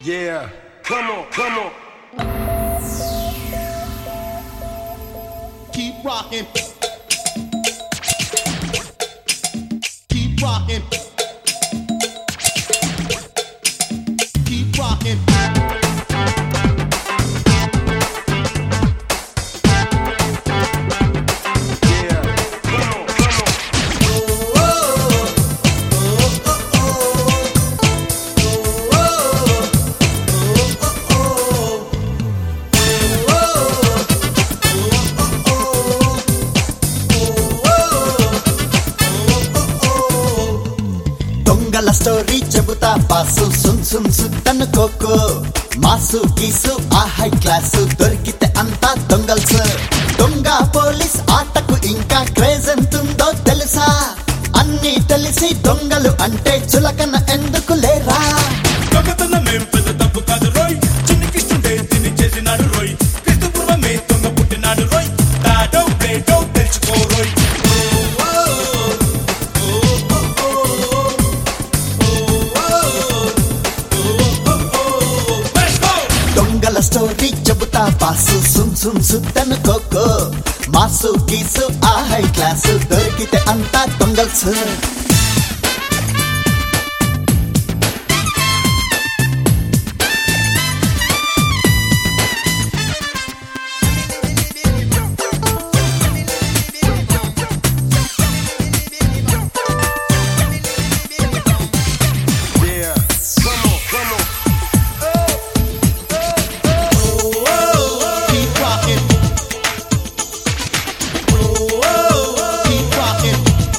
Yeah, come on, come on. Keep rocking. Keep rocking. Keep rocking. Yeah, come on, come on. దొంగల story చెబుతా పాసు సున్ సున్ సుత్తను కోకో మాసు గీసు ఆ హై క్లాసు దొరికితే అంతా దొంగల్స్ దొంగ పోలీస్ ఆటకు ఇంకా క్రేజ్ ఎంతుందో తెలుసా అన్ని తెలిసి దొంగలు అంటే చులకన ఎందుకు లేరా దొంగతనమేం పెద్ద తప్పు కాదు రోయ్ చిన్ని కిష్టుండే తిని చేసినాడు రోయ్ క్రిస్తు పూర్వమే దొంగ పుట్టినాడు రోయ్ తాడో ప్లేటో తెచ్చుకో రోయ్ Let's go! దొంగల స్టోరీ చెబుతా పాసు సున్ సున్ సుత్తను కోకో మాసు గీసు ఆ హై క్లాసు దొరికితే అంతా దొంగల్స్ Yeah, come on, come on. Keep rocking. Keep rocking.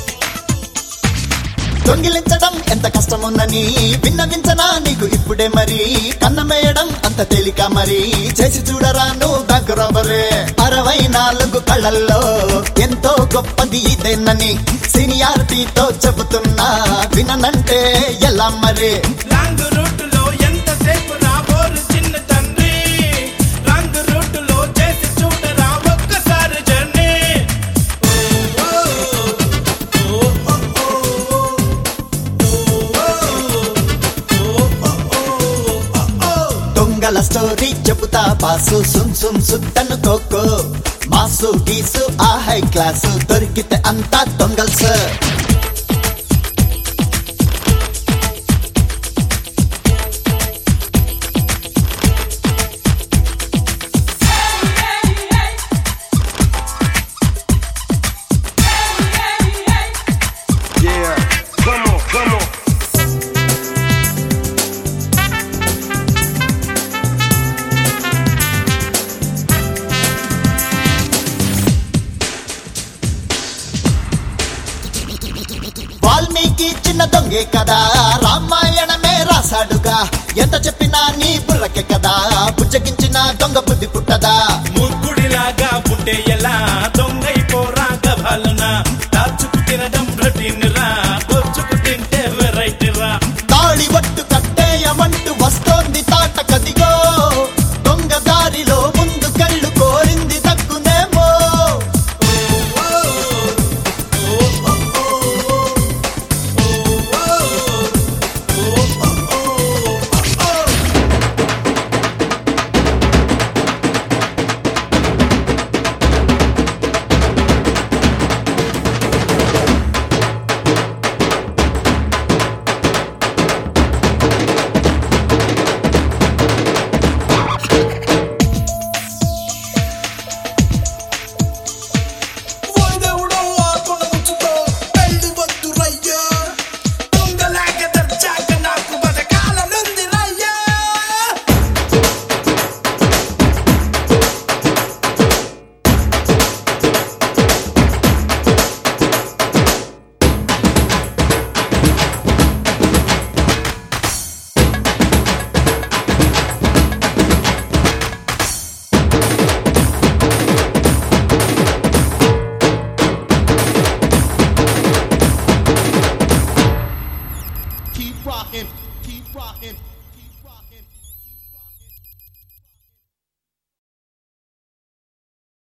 దొంగిలించడం ఎంత కష్టముందని విన్నవించనా నీకు ఇప్పుడే మరి కన్నమేయడం అంత తేలిక మరి చేసి చూడరా నువ్వు దగ్గరవరే అరవై నాలుగు కళ్ళల్లో ఎంతో గొప్పది ఇదేనని సీనియారిటీతో చెబుతున్నా విననంటే ఎలా మరి లాంగ్ రూట్లో ఎంతసేపు రాబోరు చిన్న తండ్రి లాంగ్ రూట్లో చేసి చూడరా ఒక్కసారి జర్నీ దొంగల స్టోరీ చెబుతా పాసు సుమ్ సుమ్ సుత్తను కోకో మాసు గీసు ఆ హై క్లాసు దొరికితే అంతా దొంగల్స్ Yeah, come on, come on. Valmiki చిన్న దొంగే కదా రామాయణమే రాశాడుగా ఎంత చెప్పినా నీ బుర్రకే కదా బుజ్జగించిన దొంగ బుద్ధి పుట్టదా మూర్ఖుడిలాగా పుట్టే ఎలా